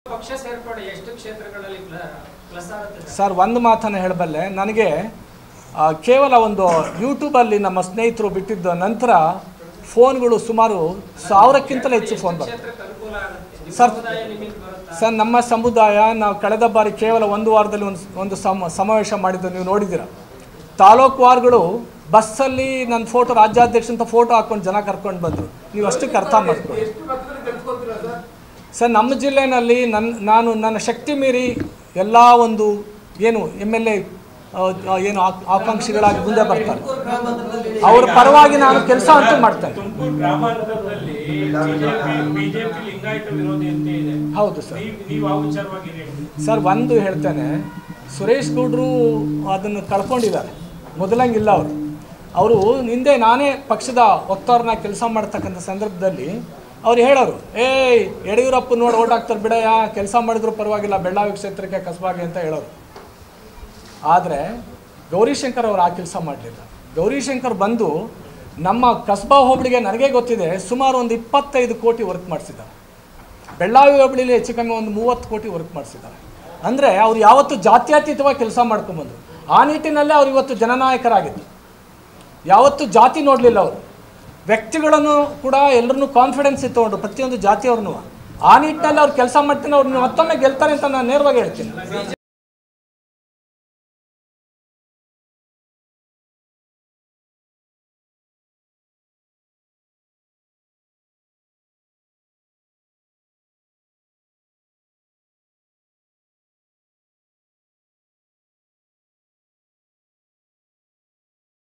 ಪಕ್ಷ ಸೇರ್ಪಡೆ ಎಷ್ಟು ಕ್ಷೇತ್ರಗಳಲ್ಲಿ ಪ್ಲಸ್ ಆಗುತ್ತೆ ಸರ್? ಸರ್ ಒಂದು ಮಾತನ್ನು ಹೇಳಬಲ್ಲೆ ನನಗೆ ಆ, ಕೇವಲ ಒಂದು ಯೂಟ್ಯೂಬಲ್ಲಿ ನಮ್ಮ ಸ್ನೇಹಿತರು ಬಿಟ್ಟಿದ್ದ ನಂತರ ಫೋನ್ಗಳು ಸುಮಾರು ಸಾವಿರಕ್ಕಿಂತಲೂ ಹೆಚ್ಚು ಫೋನ್ ಬರ್ತದೆ ಕ್ಷೇತ್ರಕ್ಕೆ ಅನುಕೂಲ ಆಗುತ್ತೆ ನಿಮ್ಮ ಸರ್- ಸಮುದಾಯ ನಿಮಗೆ ಬರುತ್ತಾ ಸರ್ ನಮ್ಮ ಸಮುದಾಯ ನಾವು ಕಳೆದ ಬಾರಿ ಕೇವಲ ಒಂದು ವಾರದಲ್ಲಿ ಒಂದು ಒಂದು ಸಮ ಸಮಾವೇಶ ಮಾಡಿದ್ದು ನೀವು ನೋಡಿದ್ದೀರ ತಾಲೂಕು ವಾರ್ಗಳು ಬಸ್ಸಲ್ಲಿ ನನ್ನ ಫೋಟೋ ರಾಜ್ಯಾಧ್ಯಕ್ಷ ಅಂತ ಫೋಟೋ ಹಾಕ್ಕೊಂಡು ಜನ ಕರ್ಕೊಂಡು ಬಂದರು ನೀವು ಅಷ್ಟಕ್ಕೆ ಅರ್ಥ ಮಾಡ್ಕೊಳ್ಳಿ ಸರ್ ನಮ್ಮ ಜಿಲ್ಲೆಯಲ್ಲಿ ನನ್ನ ನಾನು ನನ್ನ ಶಕ್ತಿ ಮೀರಿ ಎಲ್ಲ ಒಂದು ಏನು ಎಮ್ ಎಲ್ ಎ ಏನು ಆಕ್- ಆಕಾಂಕ್ಷಿಗಳಾಗಿ ಮುಂದೆ ಬರ್ತಾರೆ ಅವ್ರ ಪರವಾಗಿ ನಾನು ಕೆಲಸ ಅಂತೂ ಮಾಡ್ತೇನೆ ತುಮಕೂರು ಗ್ರಾಮಾಂತರದಲ್ಲಿ ಬಿಜೆಪಿ ಬಿಜೆಪಿ ಲಿಂಗಾಯತ ವಿರೋಧಿ ಅಂತ ಇದೆ ಹೌದು ಸರ್ ನೀವು ನೀವು ಆ ವಿಚಾರವಾಗಿ ಏನ್ ಹೇಳ್ತೀರಿ? ಸರ್ ಒಂದು ಹೇಳ್ತೇನೆ ಸುರೇಶ್ ಗೌಡ್ರು ಅದನ್ನು ಕಳ್ಕೊಂಡಿದ್ದಾರೆ ಮೊದಲಂಗಿಲ್ಲ ಅವರು ಅವರು ಹಿಂದೆ ನಾನೇ ಪಕ್ಷದ ವಕ್ತಾರನ ಕೆಲಸ ಮಾಡ್ತಕ್ಕಂಥ ಸಂದರ್ಭದಲ್ಲಿ ಅವ್ರು ಹೇಳೋರು ಏಯ್ ಯಡಿಯೂರಪ್ಪ ನೋಡಿ ಓಟ್ ಹಾಕ್ತಾರೆ ಬಿಡಯ್ಯ ಕೆಲಸ ಮಾಡಿದ್ರು ಪರವಾಗಿಲ್ಲ ಬೆಳ್ಳಾವಿ ಕ್ಷೇತ್ರಕ್ಕೆ ಕಸಬಾಗಿ ಅಂತ ಹೇಳೋರು ಆದರೆ ಗೌರಿಶಂಕರ್ ಅವರು ಆ ಕೆಲಸ ಮಾಡಲಿಲ್ಲ ಗೌರಿಶಂಕರ್ ಬಂದು ನಮ್ಮ ಕಸ್ಬಾ ಹೋಬಳಿಗೆ ನನಗೆ ಗೊತ್ತಿದೆ ಸುಮಾರು ಒಂದು ಇಪ್ಪತ್ತೈದು ಕೋಟಿ ವರ್ಕ್ ಮಾಡಿಸಿದ್ದಾರೆ ಬೆಳ್ಳಾವಿ ಹೋಬಳಿಲಿ ಹೆಚ್ಚು ಕಮ್ಮಿ ಒಂದು ಮೂವತ್ತು ಕೋಟಿ ವರ್ಕ್ ಮಾಡಿಸಿದ್ದಾರೆ ಅಂದರೆ ಅವ್ರು ಯಾವತ್ತು ಜಾತ್ಯತೀತವಾಗಿ ಕೆಲಸ ಮಾಡ್ಕೊಂಬಂದರು ಆ ನಿಟ್ಟಿನಲ್ಲೇ ಅವ್ರು ಇವತ್ತು ಜನನಾಯಕರಾಗಿದ್ದು ಯಾವತ್ತು ಜಾತಿ ನೋಡಲಿಲ್ಲ ಅವರು ವ್ಯಕ್ತಿಗಳನ್ನು ಕೂಡ ಎಲ್ಲರನ್ನೂ ಕಾನ್ಫಿಡೆನ್ಸ್ ಇತ್ತುಕೊಂಡು ಪ್ರತಿಯೊಂದು ಜಾತಿಯವ್ರನ್ನೂ ಆ ನಿಟ್ಟಿನಲ್ಲಿ ಅವ್ರು ಕೆಲಸ ಮಾಡ್ತೀನಿ ಅವ್ರನ್ನ ಮತ್ತೊಮ್ಮೆ ಗೆಲ್ತಾರೆ ಅಂತ ನಾನು ನೇರವಾಗಿ ಹೇಳ್ತೀನಿ